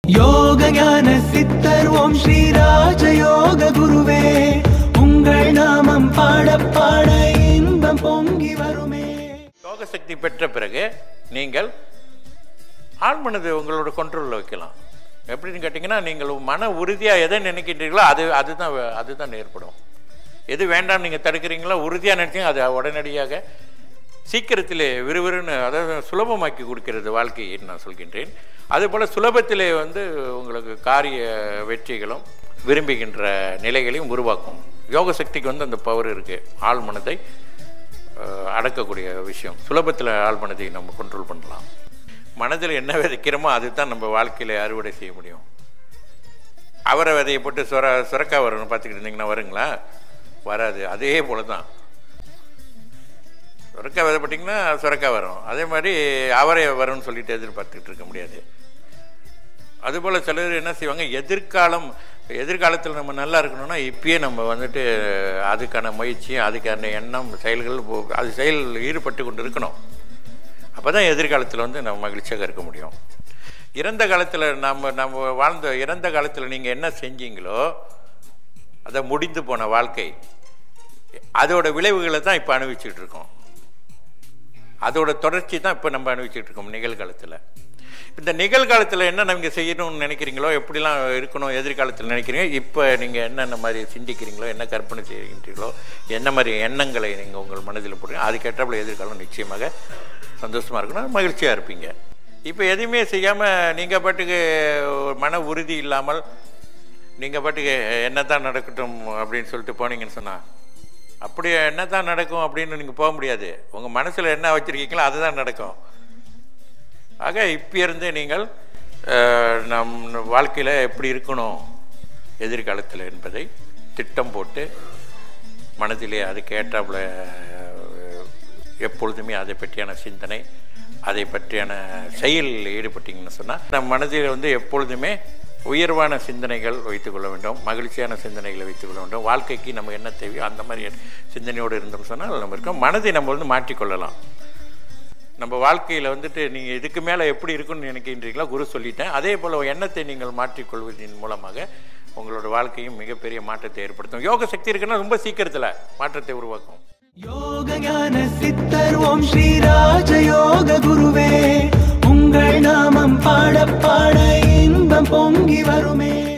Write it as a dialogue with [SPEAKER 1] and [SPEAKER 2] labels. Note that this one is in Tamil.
[SPEAKER 1] யோக ஞான சித்தர் ஓம் ஸ்ரீ ராஜயோக குருவே உங்கள் நாமம் பாட பாட இன்பம் பொங்கி வருமே
[SPEAKER 2] யோக சக்தி பெற்ற பிறகு நீங்கள் ஆழ்மனது உங்களோட கண்ட்ரோலில் வைக்கலாம் எப்படின்னு கேட்டிங்கன்னா நீங்கள் மன உறுதியாக எதை நினைக்கின்றீங்களோ அது அதுதான் வே- அதுதான் ஏற்படும் எது வேண்டாம் நீங்கள் தடுக்கிறீங்களோ உறுதியாக நினைச்சீங்க அது உடனடியாக சீக்கிரத்திலே விறுவிறுன்னு அதாவது சுலபமாக்கி கொடுக்கிறது வாழ்க்கையை நான் சொல்கின்றேன் அதுபோல் சுலபத்திலே வந்து உங்களுக்கு காரிய வெற்றிகளும் விரும்புகின்ற நிலைகளையும் உருவாக்கும் யோக சக்திக்கு வந்து அந்த பவர் இருக்குது ஆள் மனதை அஹ், அடக்கக்கூடிய விஷயம் சுலபத்தில் ஆள் மனதை நம்ம கண்ட்ரோல் பண்ணலாம் மனதில் என்ன விதைக்கிறோமோ அதுதான் நம்ம வாழ்க்கையில் அறுவடை செய்ய முடியும் அவரை விதையை போட்டு சுர சுரக்காய் வரணும் பார்த்துக்கிட்டு இருந்தீங்கன்னா வருங்களா வராது அதே போல தான் சுரக்காய் விதை போட்டிங்கன்னா சுரக்காய் வரும் அதே மாதிரி அவரை வரும்னு சொல்லிட்டு எதிர்பார்த்துக்கிட்டு இருக்க முடியாது அதுபோல் சிலர் என்ன செய்வாங்க எதிர்காலம் எதிர்காலத்தில் நம்ம நல்லா இருக்கணும்னா இப்பயே நம்ம வந்துட்டு அதுக்கான முயற்சி அதுக்கான எண்ணம் செயல்கள் போ- அது செயல் ஈடுபட்டு கொண்டு இருக்கணும் அப்போ தான் எதிர்காலத்தில் வந்து நம்ம மகிழ்ச்சியாக இருக்க முடியும் இறந்த காலத்தில் நம்ம நம்ம வாழ்ந்த இறந்த காலத்தில் நீங்கள் என்ன செஞ்சீங்களோ அதை முடிந்து போன வாழ்க்கை அதோட விளைவுகளை தான் இப்போ அனுபவிச்சுட்டு இருக்கோம் அதோட தொடர்ச்சி தான் இப்போ நம்ம அனுபவிச்சுட்டு இருக்கோம் நிகழ்காலத்தில் இந்த நிகழ்காலத்தில் என்ன நீங்கள் செய்யணும்னு நினைக்கிறீங்களோ எப்படிலாம் இருக்கணும் எதிர்காலத்தில் நினைக்கிறீங்க இப்போ நீங்கள் என்னென்ன மாதிரி சிந்திக்கிறீங்களோ என்ன கற்பனை செய்கின்றீங்களோ என்ன மாதிரி எண்ணங்களை நீங்கள் உங்கள் மனதில் போடுறீங்க அதுக்கேற்றாப்புல எதிர்காலம் நிச்சயமாக சந்தோஷமாக இருக்கணும் மகிழ்ச்சியாக இருப்பீங்க இப்போ எதுவுமே செய்யாமல் நீங்கள் பாட்டுக்கு மன உறுதி இல்லாமல் நீங்கள் பாட்டுக்கு என்ன தான் நடக்கட்டும் அப்படின்னு சொல்லிட்டு போனீங்கன்னு சொன்னால் அப்படி என்ன தான் நடக்கும் அப்படின்னு நீங்கள் போக முடியாது உங்கள் மனசில் என்ன வச்சுருக்கீங்களோ அதுதான் நடக்கும் ஆக இப்போ இருந்தே நீங்கள் அஹ், நம் வாழ்க்கையில் எப்படி இருக்கணும் எதிர்காலத்தில் என்பதை திட்டம் போட்டு மனதிலே அதுக்கு ஏற்றாப்புல அஹ், எப்பொழுதுமே அதை பற்றியான சிந்தனை அதை பற்றியான செயலில் ஈடுபட்டீங்கன்னு சொன்னால் நம் மனதில் வந்து எப்பொழுதுமே உயர்வான சிந்தனைகள் வைத்துக்கொள்ள வேண்டும் மகிழ்ச்சியான சிந்தனைகளை வைத்துக்கொள்ள வேண்டும் வாழ்க்கைக்கு நம்ம என்ன தேவையோ அந்த மாதிரி சிந்தனையோடு இருந்தோம் சொன்னால் நம்ம இருக்கோம் மனதை நம்ம வந்து மாற்றிக்கொள்ளலாம் நம்ம வாழ்க்கையில் வந்துட்டு நீங்கள் இதுக்கு மேலே எப்படி இருக்குன்னு நினைக்கின்றீங்களோ குரு சொல்லிட்டேன் அதே போல் எண்ணத்தை நீங்கள் மாற்றிக்கொள்வதன் மூலமாக உங்களோட வாழ்க்கையும் மிகப்பெரிய மாற்றத்தை ஏற்படுத்தும் யோக சக்தி இருக்குன்னா ரொம்ப சீக்கிரத்தில் மாற்றத்தை உருவாக்கும்
[SPEAKER 1] யோக ஞான சித்தர் ஓம் ஸ்ரீ ராஜயோக குருவே உங்கள் நாமம் பாட பாட இன்பம் பொங்கி வருமே